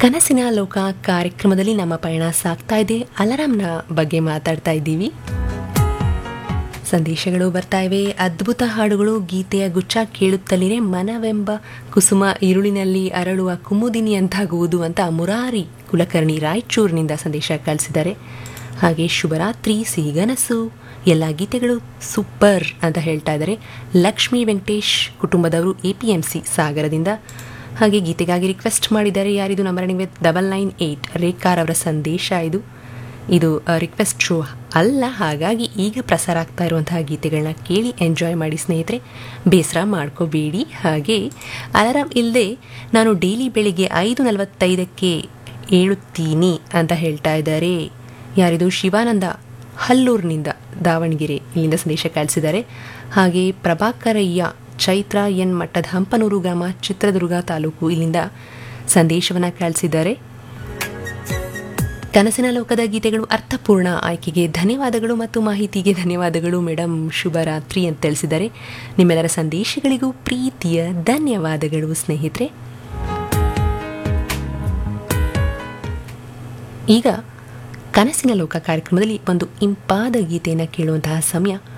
ಕನಸಿನ ಲೋಕ ಕಾರ್ಯಕ್ರಮದಲ್ಲಿ ನಮ್ಮ ಪಯಣ ಸಾಗ್ತಾ ಇದೆ ಅಲಾರಾಮ್ನ ಬಗ್ಗೆ ಮಾತಾಡ್ತಾ ಇದ್ದೀವಿ ಸಂದೇಶಗಳು ಬರ್ತಾ ಇವೆ ಅದ್ಭುತ ಹಾಡುಗಳು ಗೀತೆಯ ಗುಚ್ಛ ಕೇಳುತ್ತಲಿರೆ ಮನವೆಂಬ ಕುಸುಮ ಇರುಳಿನಲ್ಲಿ ಅರಳುವ ಕುಮುದಿನಿ ಅಂತಾಗುವುದು ಅಂತ ಮುರಾರಿ ಕುಲಕರ್ಣಿ ರಾಯಚೂರಿನಿಂದ ಸಂದೇಶ ಕಳಿಸಿದ್ದಾರೆ ಹಾಗೆ ಶುಭರಾತ್ರಿ ಸಿಹಿಗನಸು ಎಲ್ಲ ಗೀತೆಗಳು ಸೂಪರ್ ಅಂತ ಹೇಳ್ತಾ ಇದ್ದಾರೆ ಲಕ್ಷ್ಮೀ ವೆಂಕಟೇಶ್ ಕುಟುಂಬದವರು ಎ ಪಿ ಎಂ ಸಿ ಸಾಗರದಿಂದ ಹಾಗೆ ಗೀತೆಗಾಗಿ ರಿಕ್ವೆಸ್ಟ್ ಮಾಡಿದ್ದಾರೆ ಯಾರಿದು number with double nine eight ರೇಖಾರ್ ಅವರ ಸಂದೇಶ ಇದು ಇದು ರಿಕ್ವೆಸ್ಟ್ ಶೋ ಅಲ್ಲ ಹಾಗಾಗಿ ಈಗ ಪ್ರಸಾರ ಆಗ್ತಾ ಇರುವಂತಹ ಗೀತೆಗಳನ್ನ ಕೇಳಿ ಎಂಜಾಯ್ ಮಾಡಿ ಸ್ನೇಹಿತರೆ ಬೇಸರ ಮಾಡ್ಕೋಬೇಡಿ ಹಾಗೆ ಅಲಾರಾಮ್ ಇಲ್ಲದೆ ನಾನು ಡೈಲಿ ಬೆಳಿಗ್ಗೆ ಐದು ನಲವತ್ತೈದಕ್ಕೆ ಏಳುತ್ತೀನಿ ಅಂತ ಹೇಳ್ತಾ ಇದ್ದಾರೆ ಯಾರಿದು ಶಿವಾನಂದ ಹಲ್ಲೂರಿನಿಂದ ದಾವಣಗೆರೆ ಇಲ್ಲಿಂದ ಸಂದೇಶ ಕಳಿಸಿದ್ದಾರೆ ಹಾಗೆ ಪ್ರಭಾಕರಯ್ಯ ಚೈತ್ರ ಎನ್ ಮಟ್ಟದ ಹಂಪನೂರು ಗ್ರಾಮ ಚಿತ್ರದುರ್ಗ ತಾಲೂಕು ಇಲ್ಲಿಂದ ಸಂದೇಶವನ್ನು ಕಳಿಸಿದ್ದಾರೆ ಕನಸಿನ ಲೋಕದ ಗೀತೆಗಳು ಅರ್ಥಪೂರ್ಣ ಆಯ್ಕೆಗೆ ಧನ್ಯವಾದಗಳು ಮತ್ತು ಮಾಹಿತಿಗೆ ಧನ್ಯವಾದಗಳು ಮೇಡಮ್ ಶುಭರಾತ್ರಿ ಅಂತ ತಿಳಿಸಿದ್ದಾರೆ ನಿಮ್ಮೆಲ್ಲರ ಸಂದೇಶಗಳಿಗೂ ಪ್ರೀತಿಯ ಧನ್ಯವಾದಗಳು ಸ್ನೇಹಿತರೆ ಈಗ ಕನಸಿನ ಲೋಕ ಕಾರ್ಯಕ್ರಮದಲ್ಲಿ ಒಂದು ಇಂಪಾದ ಗೀತೆಯನ್ನು ಕೇಳುವಂತಹ ಸಮಯ